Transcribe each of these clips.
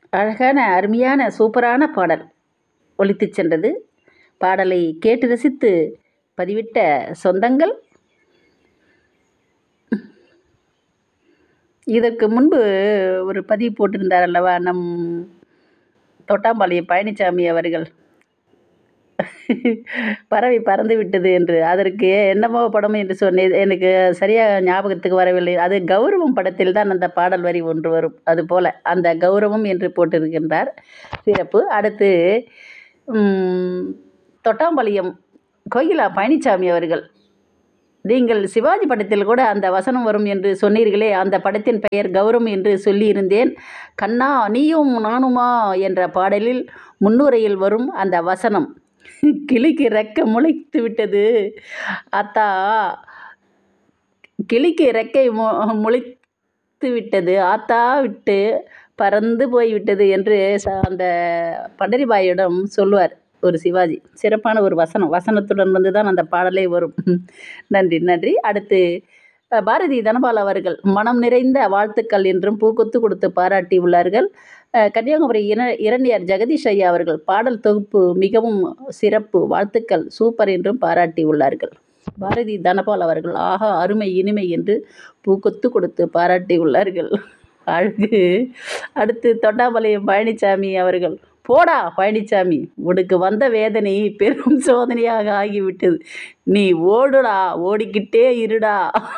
அழகான அருமையான சூப்பரான பாடல் ஒலித்துச் சென்றது பாடலை கேட்டு ரசித்து பதிவிட்ட சொந்தங்கள் இதற்கு முன்பு ஒரு பதிவு போட்டிருந்தார் அல்லவா நம் தொட்டாம்பாளையம் பழனிசாமி அவர்கள் பறவை பறந்து விட்டது என்று அதற்கு என்னமோ படம் என்று சொன்னேன் எனக்கு சரியாக ஞாபகத்துக்கு வரவில்லை அது கௌரவம் படத்தில் தான் அந்த பாடல் வரி ஒன்று வரும் அதுபோல் அந்த கௌரவம் என்று போட்டிருக்கின்றார் சிறப்பு அடுத்து ம், தொட்டாம்பாளையம் கோகிலா பழனிசாமி அவர்கள் நீங்கள் சிவாஜி படத்தில் கூட அந்த வசனம் வரும் என்று சொன்னீர்களே அந்த படத்தின் பெயர் கௌரவம் என்று சொல்லியிருந்தேன் கண்ணா நீயும் நானுமா என்ற பாடலில் முன்னுரையில் வரும் அந்த வசனம் கிளிக்கு ரெக்க முளைத்து விட்டது அத்தா கிளிக்கு ரெக்கை மு முளைத்து விட்டது ஆத்தா விட்டு பறந்து போய் விட்டது என்று ச- அந்த பண்டரிபாயிடம் சொல்லுவார் ஒரு சிவாஜி சிறப்பான ஒரு வசனம் வசனத்துடன் வந்து தான் அந்த பாடலே வரும் நன்றி நன்றி அடுத்து அஹ், பாரதி தனபால் அவர்கள் மனம் நிறைந்த வாழ்த்துக்கள் என்றும் பூக்கொத்து கொடுத்து பாராட்டி உள்ளார்கள் அஹ், கன்னியாகுமரி இர இரணியர் ஜெகதீஷ் ஐயா அவர்கள் பாடல் தொகுப்பு மிகவும் சிறப்பு வாழ்த்துக்கள் சூப்பர் என்றும் பாராட்டி உள்ளார்கள் பாரதி தனபால் அவர்கள் ஆஹா அருமை இனிமை என்று பூக்கொத்து கொடுத்து பாராட்டி உள்ளார்கள் அழகு அடுத்து தொட்டாம்பாளையம் பழனிசாமி அவர்கள் போடா பழனிசாமி உனக்கு வந்த வேதனை பெரும் சோதனையாக ஆகிவிட்டது நீ ஓடுடா ஓடிக்கிட்டே இருடா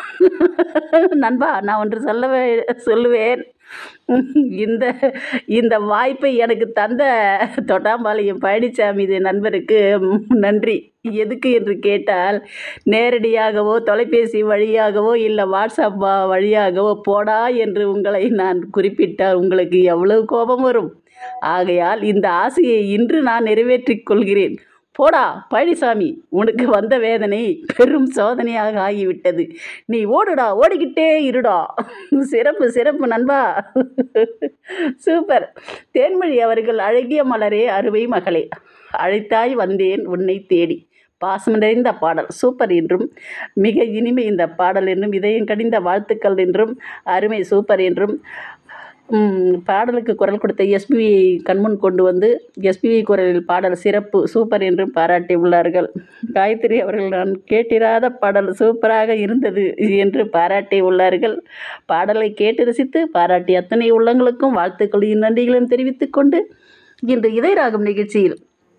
நண்பா நான் ஒன்று சொல்லவே சொல்லுவேன் இந்த இந்த வாய்ப்பை எனக்கு தந்த தொட்டாம்பாளையம் பழனிசாமி இது நண்பருக்கு நன்றி எதுக்கு என்று கேட்டால் நேரடியாகவோ தொலைபேசி வழியாகவோ இல்லை வாட்ஸ்அப் வா- வழியாகவோ போடா என்று உங்களை நான் குறிப்பிட்டால் உங்களுக்கு எவ்வளவு கோபம் வரும் ஆகையால் இந்த ஆசையை இன்று நான் நிறைவேற்றிக் கொள்கிறேன் போடா பழனிசாமி உனக்கு வந்த வேதனை பெரும் சோதனையாக ஆகிவிட்டது நீ ஓடுடா ஓடிக்கிட்டே இருடா சிறப்பு சிறப்பு நண்பா சூப்பர் தேன்மொழி அவர்கள் அழகிய மலரே அறுவை மகளே அழைத்தாய் வந்தேன் உன்னை தேடி பாசம் நிறைந்த பாடல் சூப்பர் என்றும் மிக இனிமை இந்த பாடல் என்றும் இதயம் கடிந்த வாழ்த்துக்கள் என்றும் அருமை சூப்பர் என்றும் ம், பாடலுக்கு குரல் கொடுத்த எஸ்பிவி கண்முன் கொண்டு வந்து எஸ்பிவி குரலில் பாடல் சிறப்பு சூப்பர் என்றும் பாராட்டி உள்ளார்கள் காயத்ரி அவர்கள் நான் கேட்டிராத பாடல் சூப்பராக இருந்தது என்று பாராட்டி உள்ளார்கள் பாடலை கேட்டு ரசித்து பாராட்டி அத்தனை உள்ளங்களுக்கும் வாழ்த்துக்களையும் நன்றிகளையும் தெரிவித்துக் கொண்டு இன்று இதயராகம் நிகழ்ச்சியில்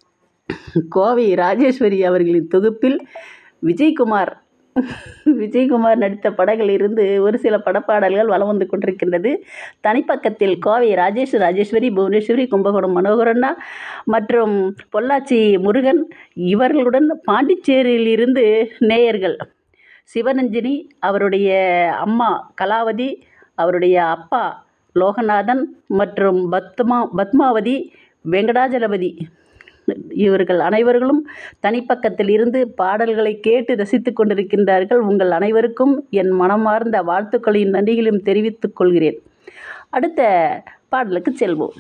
கோவை ராஜேஸ்வரி அவர்களின் தொகுப்பில் விஜயகுமார் விஜயகுமார் நடித்த படங்களிலிருந்து ஒரு சில படப்பாடல்கள் வலம் வந்து கொண்டிருக்கின்றது தனிப்பக்கத்தில் கோவை ராஜேஷ் ராஜேஸ்வரி புவனேஸ்வரி கும்பகோணம் மனோகரண்ணா மற்றும் பொள்ளாச்சி முருகன் இவர்களுடன் பாண்டிச்சேரியிலிருந்து நேயர்கள் சிவரஞ்சினி அவருடைய அம்மா கலாவதி அவருடைய அப்பா லோகநாதன் மற்றும் பத்மா பத்மாவதி வெங்கடாஜலபதி இவர்கள் அனைவர்களும் தனிப்பக்கத்தில் இருந்து பாடல்களை கேட்டு ரசித்துக் கொண்டிருக்கின்றார்கள் உங்கள் அனைவருக்கும் என் மனமார்ந்த வாழ்த்துக்களையும் நன்றிகளையும் தெரிவித்துக் கொள்கிறேன் அடுத்த பாடலுக்கு செல்வோம்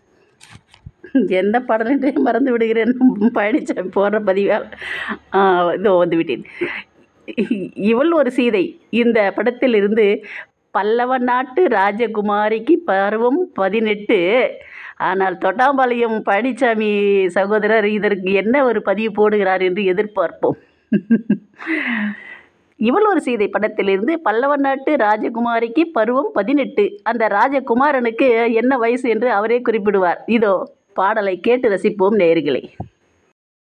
எந்த பாடல் என்றே மறந்து விடுகிறேன் பழனிசாமி போடுற பதிவால் ஆ, இதோ வந்து விட்டேன் இவள் ஒரு சீதை இந்த படத்தில் இருந்து பல்லவ நாட்டு ராஜகுமாரிக்கு பருவம் பதினெட்டு ஆனால் தொட்டாம்பாளையம் பழனிசாமி சகோதரர் இதற்கு என்ன ஒரு பதிவு போடுகிறார் என்று எதிர்பார்ப்போம் இவள் ஒரு சீதை படத்திலிருந்து பல்லவ நாட்டு ராஜகுமாரிக்கு பருவம் பதினெட்டு அந்த ராஜகுமாரனுக்கு என்ன வயசு என்று அவரே குறிப்பிடுவார் இதோ பாடலை கேட்டு ரசிப்போம் நேயர்களே